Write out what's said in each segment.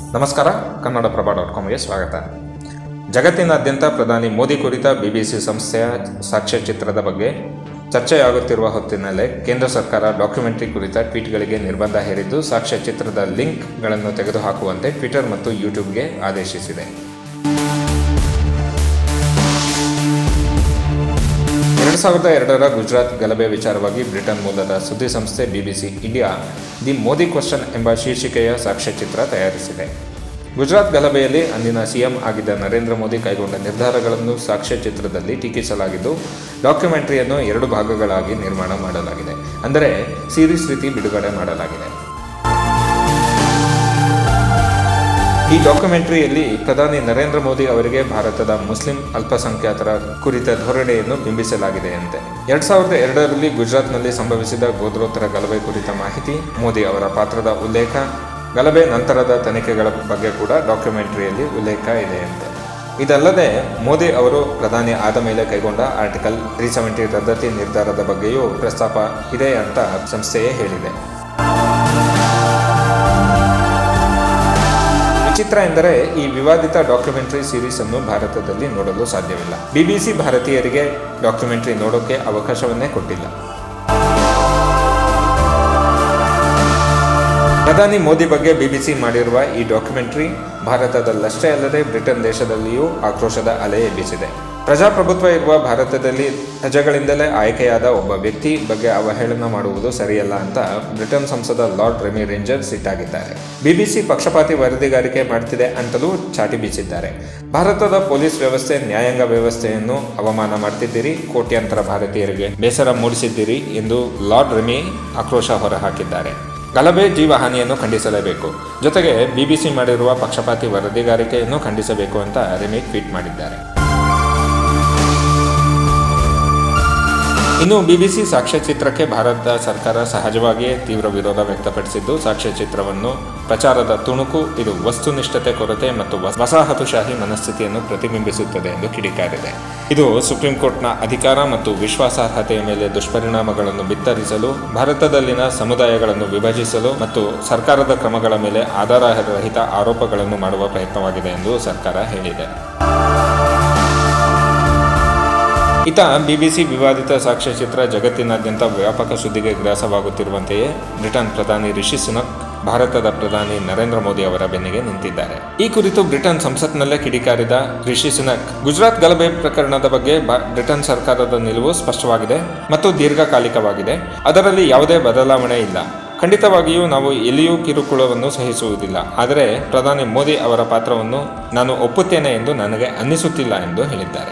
ನಮಸ್ಕಾರ ಕನ್ನಡಪ್ರಭ ಡಾಟ್ ಕಾಮ್ಗೆ ಸ್ವಾಗತ ಜಗತ್ತಿನಾದ್ಯಂತ ಪ್ರಧಾನಿ ಮೋದಿ ಕುರಿತ ಬಿಬಿಸಿ ಸಂಸ್ಥೆಯ ಸಾಕ್ಷ್ಯಚಿತ್ರದ ಬಗ್ಗೆ ಚರ್ಚೆಯಾಗುತ್ತಿರುವ ಹೊತ್ತಿನಲ್ಲೇ ಕೇಂದ್ರ ಸರ್ಕಾರ ಡಾಕ್ಯುಮೆಂಟರಿ ಕುರಿತ ಟ್ವೀಟ್ಗಳಿಗೆ ನಿರ್ಬಂಧ ಹೇರಿದ್ದು ಸಾಕ್ಷ್ಯಚಿತ್ರದ ಲಿಂಕ್ಗಳನ್ನು ತೆಗೆದುಹಾಕುವಂತೆ ಟ್ವಿಟರ್ ಮತ್ತು ಯೂಟ್ಯೂಬ್ಗೆ ಆದೇಶಿಸಿದೆ ಎರಡು ಸಾವಿರದ ಎರಡರ ಗುಜರಾತ್ ಗಲಭೆ ವಿಚಾರವಾಗಿ ಬ್ರಿಟನ್ ಮೂಲದ ಸುದ್ದಿ ಸಂಸ್ಥೆ BBC India the Modi question ಎಂಬ ಶೀರ್ಷಿಕೆಯ ಸಾಕ್ಷ್ಯಚಿತ್ರ ತಯಾರಿಸಿದೆ ಗುಜರಾತ್ ಗಲಭೆಯಲ್ಲಿ ಅಂದಿನ ಸಿಎಂ ಆಗಿದ್ದ ನರೇಂದ್ರ ಮೋದಿ ಕೈಗೊಂಡ ನಿರ್ಧಾರಗಳನ್ನು ಸಾಕ್ಷ್ಯಚಿತ್ರದಲ್ಲಿ ಟೀಕಿಸಲಾಗಿದ್ದು ಡಾಕ್ಯುಮೆಂಟರಿಯನ್ನು ಎರಡು ಭಾಗಗಳಾಗಿ ನಿರ್ಮಾಣ ಮಾಡಲಾಗಿದೆ ಅಂದರೆ ಸೀರೀಸ್ ರೀತಿ ಬಿಡುಗಡೆ ಮಾಡಲಾಗಿದೆ ಈ ಡಾಕ್ಯುಮೆಂಟರಿಯಲ್ಲಿ ಪ್ರಧಾನಿ ನರೇಂದ್ರ ಮೋದಿ ಅವರಿಗೆ ಭಾರತದ ಮುಸ್ಲಿಂ ಅಲ್ಪಸಂಖ್ಯಾತರ ಕುರಿತ ಧೋರಣೆಯನ್ನು ಬಿಂಬಿಸಲಾಗಿದೆಯಂತೆ ಎರಡ್ ಸಾವಿರದ ಎರಡರಲ್ಲಿ ಗುಜರಾತ್ನಲ್ಲಿ ಸಂಭವಿಸಿದ ಗೋತ್ರೋತ್ತರ ಗಲಭೆ ಕುರಿತ ಮಾಹಿತಿ ಮೋದಿ ಅವರ ಪಾತ್ರದ ಉಲ್ಲೇಖ ಗಲಭೆ ನಂತರದ ತನಿಖೆಗಳ ಬಗ್ಗೆ ಕೂಡ ಡಾಕ್ಯುಮೆಂಟರಿಯಲ್ಲಿ ಉಲ್ಲೇಖ ಇದೆಯಂತೆ ಇದಲ್ಲದೆ ಮೋದಿ ಅವರು ಪ್ರಧಾನಿ ಆದ ಮೇಲೆ ಕೈಗೊಂಡ ಆರ್ಟಿಕಲ್ ತ್ರೀ ಸೆವೆಂಟಿ ರದ್ದತಿ ನಿರ್ಧಾರದ ಬಗ್ಗೆಯೂ ಪ್ರಸ್ತಾಪ ಇದೆ ಅಂತ ಸಂಸ್ಥೆಯೇ ಹೇಳಿದೆ ವಿಚಿತ್ರ ಎಂದರೆ ಈ ವಿವಾದಿತ ಡಾಕ್ಯುಮೆಂಟರಿ ಸೀರೀಸ್ ಅನ್ನು ಭಾರತದಲ್ಲಿ ನೋಡಲು ಸಾಧ್ಯವಿಲ್ಲ ಬಿಬಿಸಿ ಭಾರತೀಯರಿಗೆ ಡಾಕ್ಯುಮೆಂಟರಿ ನೋಡೋಕೆ ಅವಕಾಶವನ್ನೇ ಕೊಟ್ಟಿಲ್ಲ ಪ್ರಧಾನಿ ಮೋದಿ ಬಗ್ಗೆ ಬಿಬಿಸಿ ಮಾಡಿರುವ ಈ ಡಾಕ್ಯುಮೆಂಟರಿ ಭಾರತದಲ್ಲಷ್ಟೇ ಅಲ್ಲದೆ ಬ್ರಿಟನ್ ದೇಶದಲ್ಲಿಯೂ ಆಕ್ರೋಶದ ಅಲೆ ಎಬ್ಬಿಸಿದೆ ಪ್ರಜಾಪ್ರಭುತ್ವ ಇರುವ ಭಾರತದಲ್ಲಿ ಪ್ರಜೆಗಳಿಂದಲೇ ಆಯ್ಕೆಯಾದ ಒಬ್ಬ ವ್ಯಕ್ತಿ ಬಗ್ಗೆ ಅವಹೇಳನ ಮಾಡುವುದು ಸರಿಯಲ್ಲ ಅಂತ ಬ್ರಿಟನ್ ಸಂಸದ ಲಾರ್ಡ್ ರೆಮಿ ರೇಂಜರ್ ಸಿಟ್ಟಾಗಿದ್ದಾರೆ ಬಿಬಿಸಿ ಪಕ್ಷಪಾತಿ ವರದಿಗಾರಿಕೆ ಮಾಡ್ತಿದೆ ಅಂತಲೂ ಚಾಟಿ ಬೀಸಿದ್ದಾರೆ ಭಾರತದ ಪೊಲೀಸ್ ವ್ಯವಸ್ಥೆ ನ್ಯಾಯಾಂಗ ವ್ಯವಸ್ಥೆಯನ್ನು ಅವಮಾನ ಮಾಡ್ತಿದ್ದೀರಿ ಕೋಟ್ಯಾಂತರ ಭಾರತೀಯರಿಗೆ ಬೇಸರ ಮೂಡಿಸಿದ್ದೀರಿ ಎಂದು ಲಾರ್ಡ್ ರೆಮಿ ಆಕ್ರೋಶ ಹೊರಹಾಕಿದ್ದಾರೆ ಗಲಭೆ ಜೀವಹಾನಿಯನ್ನು ಖಂಡಿಸಲೇಬೇಕು ಜೊತೆಗೆ ಬಿಬಿಸಿ ಮಾಡಿರುವ ಪಕ್ಷಪಾತಿ ವರದಿಗಾರಿಕೆಯನ್ನು ಖಂಡಿಸಬೇಕು ಅಂತ ರೆಮಿ ಟ್ವೀಟ್ ಮಾಡಿದ್ದಾರೆ ಇನ್ನು ಬಿಬಿಸಿ ಸಾಕ್ಷ್ಯಚಿತ್ರಕ್ಕೆ ಭಾರತ ಸರ್ಕಾರ ಸಹಜವಾಗಿಯೇ ತೀವ್ರ ವಿರೋಧ ವ್ಯಕ್ತಪಡಿಸಿದ್ದು ಸಾಕ್ಷ್ಯಚಿತ್ರವನ್ನು ಪ್ರಚಾರದ ತುಣುಕು ಇದು ವಸ್ತುನಿಷ್ಠತೆ ಕೊರತೆ ಮತ್ತು ವಸಾಹತುಶಾಹಿ ಮನಸ್ಥಿತಿಯನ್ನು ಪ್ರತಿಬಿಂಬಿಸುತ್ತದೆ ಎಂದು ಕಿಡಿಕಾರಿದೆ ಇದು ಸುಪ್ರೀಂ ಕೋರ್ಟ್ನ ಅಧಿಕಾರ ಮತ್ತು ವಿಶ್ವಾಸಾರ್ಹತೆಯ ಮೇಲೆ ದುಷ್ಪರಿಣಾಮಗಳನ್ನು ಬಿತ್ತರಿಸಲು ಭಾರತದಲ್ಲಿನ ಸಮುದಾಯಗಳನ್ನು ವಿಭಜಿಸಲು ಮತ್ತು ಸರ್ಕಾರದ ಕ್ರಮಗಳ ಮೇಲೆ ಆಧಾರರಹಿತ ಆರೋಪಗಳನ್ನು ಮಾಡುವ ಪ್ರಯತ್ನವಾಗಿದೆ ಎಂದು ಸರ್ಕಾರ ಹೇಳಿದೆ ಇತ ಬಿಬಿಸಿ ವಿವಾದಿತ ಸಾಕ್ಷ್ಯಚಿತ್ರ ಜಗತ್ತಿನಾದ್ಯಂತ ವ್ಯಾಪಕ ಸುದ್ದಿಗೆ ಗ್ರಾಸವಾಗುತ್ತಿರುವಂತೆಯೇ ಬ್ರಿಟನ್ ಪ್ರಧಾನಿ ರಿಷಿ ಸುನಕ್ ಭಾರತದ ಪ್ರಧಾನಿ ನರೇಂದ್ರ ಮೋದಿ ಅವರ ಬೆನ್ನಿಗೆ ನಿಂತಿದ್ದಾರೆ ಈ ಕುರಿತು ಬ್ರಿಟನ್ ಸಂಸತ್ನಲ್ಲೇ ಕಿಡಿಕಾರಿದ ರಿಷಿ ಸುನಕ್ ಗುಜರಾತ್ ಗಲಭೆ ಪ್ರಕರಣದ ಬಗ್ಗೆ ಬ್ರಿಟನ್ ಸರ್ಕಾರದ ನಿಲುವು ಸ್ಪಷ್ಟವಾಗಿದೆ ಮತ್ತು ದೀರ್ಘಕಾಲಿಕವಾಗಿದೆ ಅದರಲ್ಲಿ ಯಾವುದೇ ಬದಲಾವಣೆ ಇಲ್ಲ ಖಂಡಿತವಾಗಿಯೂ ನಾವು ಎಲ್ಲಿಯೂ ಕಿರುಕುಳವನ್ನು ಸಹಿಸುವುದಿಲ್ಲ ಆದರೆ ಪ್ರಧಾನಿ ಮೋದಿ ಅವರ ಪಾತ್ರವನ್ನು ನಾನು ಒಪ್ಪುತ್ತೇನೆ ಎಂದು ನನಗೆ ಅನ್ನಿಸುತ್ತಿಲ್ಲ ಎಂದು ಹೇಳಿದ್ದಾರೆ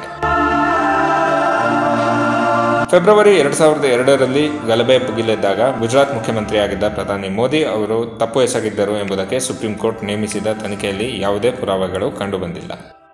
ಫೆಬ್ರವರಿ ಎರಡ್ ಸಾವಿರದ ಎರಡರಲ್ಲಿ ಗಲಭೆ ಭುಗಿಲೆದ್ದಾಗ ಗುಜರಾತ್ ಮುಖ್ಯಮಂತ್ರಿಯಾಗಿದ್ದ ಪ್ರಧಾನಿ ಮೋದಿ ಅವರು ತಪ್ಪು ಎಸಗಿದ್ದರು ಎಂಬುದಕ್ಕೆ ಸುಪ್ರೀಂ ಕೋರ್ಟ್ ನೇಮಿಸಿದ ತನಿಖೆಯಲ್ಲಿ ಯಾವುದೇ ಪುರಾವೆಗಳು ಕಂಡುಬಂದಿಲ್ಲ